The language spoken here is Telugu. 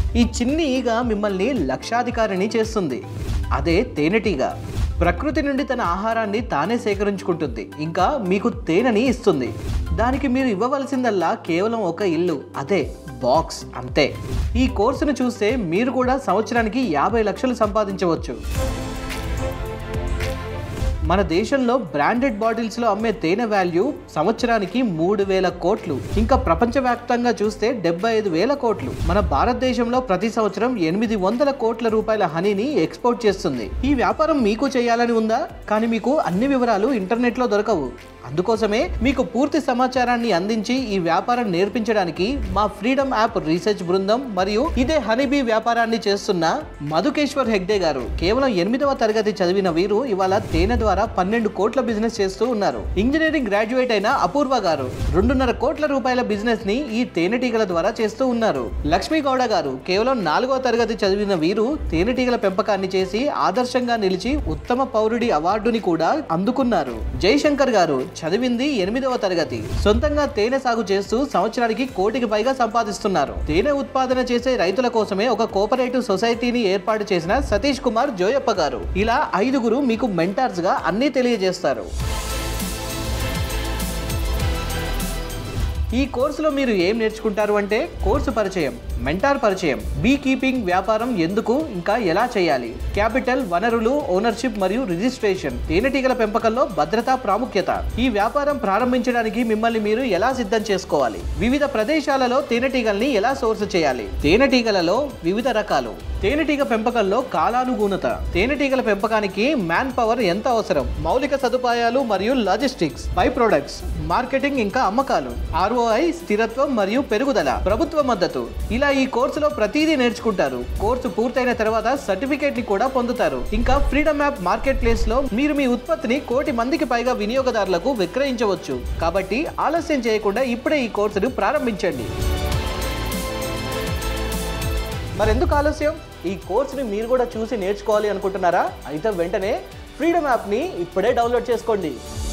ఈ చిన్ని ఈగ మిమ్మల్ని లక్షాధికారిని చేస్తుంది అదే తేనెటీగ ప్రకృతి నుండి తన ఆహారాన్ని తానే సేకరించుకుంటుంది ఇంకా మీకు తేనెని ఇస్తుంది దానికి మీరు ఇవ్వవలసిందల్లా కేవలం ఒక ఇల్లు అదే బాక్స్ అంతే ఈ కోర్సును చూస్తే మీరు కూడా సంవత్సరానికి యాభై లక్షలు సంపాదించవచ్చు మన దేశంలో బ్రాండెడ్ బాటిల్స్లో అమ్మే తేనె వాల్యూ సంవత్సరానికి మూడు వేల కోట్లు ఇంకా ప్రపంచవ్యాప్తంగా చూస్తే డెబ్బై ఐదు వేల కోట్లు మన భారతదేశంలో ప్రతి సంవత్సరం ఎనిమిది వందల కోట్ల రూపాయల హనీని ఎక్స్పోర్ట్ చేస్తుంది ఈ వ్యాపారం మీకు చేయాలని ఉందా కానీ మీకు అన్ని వివరాలు ఇంటర్నెట్లో దొరకవు అందుకోసమే మీకు పూర్తి సమాచారాన్ని అందించి ఈ వ్యాపారం నేర్పించడానికి మా ఫ్రీడమ్ యాప్ రీసెర్చ్ బృందం మరియు ఇదే హనీబీ వ్యాపారాన్ని చేస్తున్న మధుకేశ్వర్ హెగ్డే గారు కేవలం ఎనిమిదవ తరగతి చదివిన వీరు ఇవాళ తేనె ద్వారా పన్నెండు కోట్ల బిజినెస్ చేస్తూ ఉన్నారు ఇంజనీరింగ్ గ్రాడ్యుయేట్ అయిన అపూర్వ గారు రెండున్నర కోట్ల రూపాయల బిజినెస్ ని ఈ తేనెటీగల ద్వారా చేస్తూ ఉన్నారు లక్ష్మీ గౌడ గారు కేవలం నాలుగవ తరగతి చదివిన వీరు తేనెటీగల పెంపకాన్ని చేసి ఆదర్శంగా నిలిచి ఉత్తమ పౌరుడి అవార్డుని కూడా అందుకున్నారు జయశంకర్ గారు చదివింది ఎనిమిదవ తరగతి సొంతంగా తేనె సాగు చేస్తూ సంవత్సరానికి కోటికి పైగా సంపాదిస్తున్నారు తేనె ఉత్పాదన చేసే రైతుల కోసమే ఒక కోఆపరేటివ్ సొసైటీని ఏర్పాటు చేసిన సతీష్ కుమార్ జోయప్ప గారు ఇలా ఐదుగురు మీకు మెంటార్స్ గా అన్ని తెలియజేస్తారు ఈ కోర్సులో మీరు ఏం నేర్చుకుంటారు అంటే కోర్సు పరిచయం మెంటార్ పరిచయం బీ కీపింగ్ వ్యాపారం ఎందుకు ఇంకా ఎలా చేయాలి క్యాపిటల్ వనరులు ఓనర్షిప్ మరియు రిజిస్ట్రేషన్ తేనెటీగల పెంపకంలో భద్రతా ప్రాముఖ్యత ఈ వ్యాపారం ప్రారంభించడానికి మిమ్మల్ని మీరు ఎలా సిద్ధం చేసుకోవాలి వివిధ ప్రదేశాలలో తేనెటీగల్ని ఎలా సోర్స్ చేయాలి తేనెటీగలలో వివిధ రకాలు తేనెటీగ పెంపకంలో కాలానుగుణత తేనెటీగల పెంపకానికి మ్యాన్ పవర్ ఎంత అవసరం మౌలిక సదుపాయాలు మరియు లాజిస్టిక్స్ బై ప్రొడక్ట్స్ మార్కెటింగ్ ఇంకా అమ్మకాలు ఆర్ఓఐ స్థిరత్వం మరియు పెరుగుదల ప్రభుత్వ మద్దతు ఇలా ఈ కోర్సులో ప్రతిదీ నేర్చుకుంటారు కోర్సు పూర్తయిన తర్వాత సర్టిఫికేట్ ని కూడా పొందుతారు ఇంకా ఫ్రీడమ్ యాప్ మార్కెట్ ప్లేస్ లో మీరు మీ ఉత్పత్తిని కోటి మందికి పైగా వినియోగదారులకు విక్రయించవచ్చు కాబట్టి ఆలస్యం చేయకుండా ఇప్పుడే ఈ కోర్సును ప్రారంభించండి మరెందుకు ఆలస్యం ఈ కోర్సుని మీరు కూడా చూసి నేర్చుకోవాలి అనుకుంటున్నారా అయితే వెంటనే ఫ్రీడమ్ యాప్ని ఇప్పుడే డౌన్లోడ్ చేసుకోండి